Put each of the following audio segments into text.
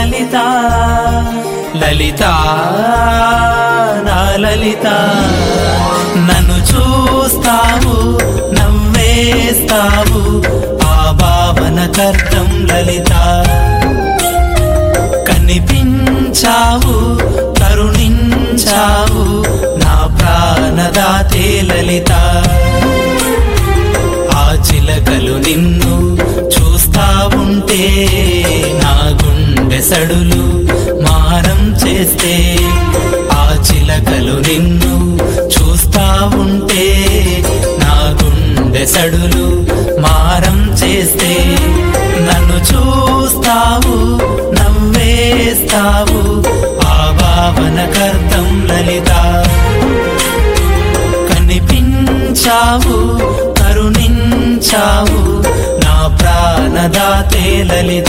లలిత లలిత నా లలిత నన్ను చూస్తావు నవ్వేస్తావు ఆ భావనకర్థం లలిత కనిపించావు కరుణించావు నా ప్రాణదాతే లలిత ఆ చిలకలు నిన్ను చూస్తా ఉంటే నా గుండె సడులు మారం చేస్తే ఆ చిలకలు నిన్ను చూస్తా ఉంటే నా గుండె సడులు మారం చేస్తే నన్ను చూస్తావు నవ్వేస్తావు ఆ భావనకర్థం లలిత కనిపించావు కరుణించావు నా ప్రాణదాతే లలిత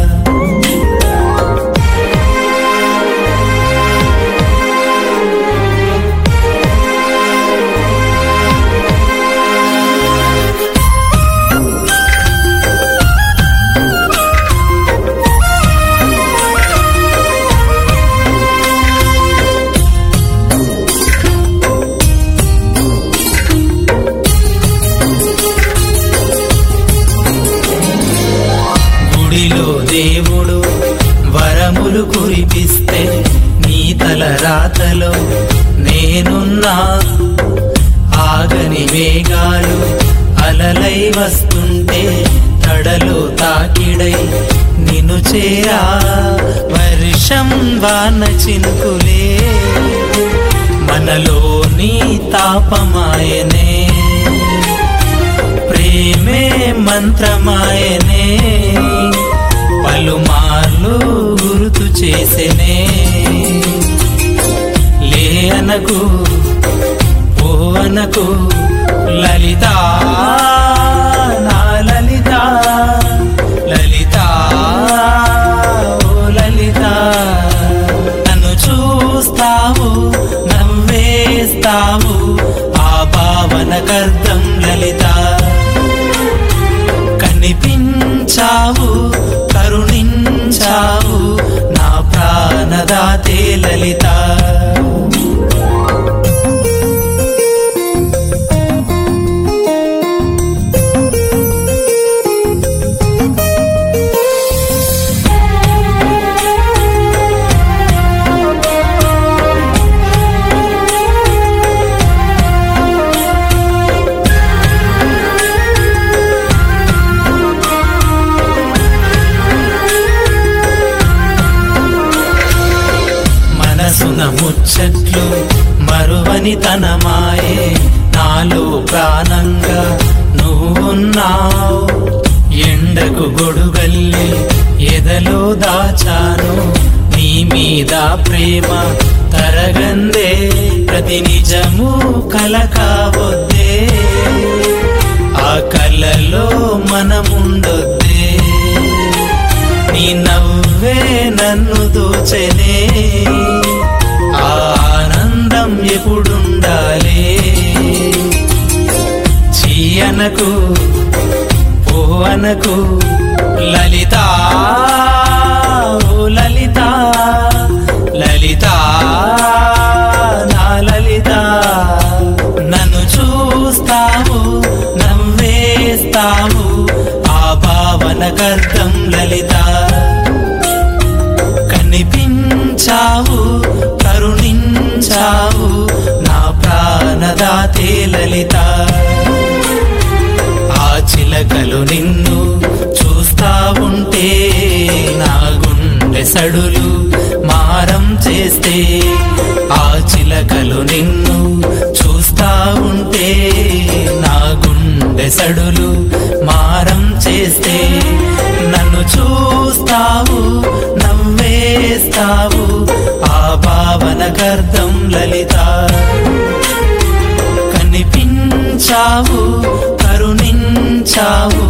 గుడిలో దేవుడు వరములు కురిపిస్తే నీ తల రాతలో నేనున్నా ఆగని వేగాలు అలలై వస్తుంటే తడలో తాకిడై నిన్ను చేరా వర్షం వాన చినుకులే మనలో నీ తాపమాయనే ప్రేమే మంత్రమాయనే పలుమార్లు గుర్తు చేసెనే లే అనకు ఓ అనకు లలిత నా లలిత లలిత ఓ లలిత నన్ను చూస్తావు నవ్వేస్తావు ఆ భావనకర్థం లలిత కనిపించావు కరుణించావు నా ప్రాణదాతే లలిత మనసున ముచ్చట్లు మరువని తనమాయే నాలో ప్రాణంగా నువ్వున్నావు ఎండకు గొడుగల్లి ఎదలో దాచాను నీ మీద ప్రేమ తరగందే ప్రతి నిజము కల కావద్దే ఆ కలలో మనముండొద్దే నీ నవ్వే నన్ను దోచెనే ఆ ఆనందం ఎప్పుడుండాలి చీయనకు పోవనకు లలిత ఓ లలిత లలిత నా లలిత నన్ను చూస్తావు నవ్వేస్తావు ఆ భావనకర్థం లలిత కనిపించావు కరుణించావు నా ప్రాణదాతే లలిత ఆ చిలకలు నిన్ను చూస్తా ఉంటే నా గుండె సడులు మారం చేస్తే ఆ చిలకలు నిన్ను చూస్తా ఉంటే నా గుండె సడులు మారం చేస్తే నన్ను చూస్తావు నవ్వేస్తావు ఆ భావనకర్థం లలిత కనిపించావు కరుణించావు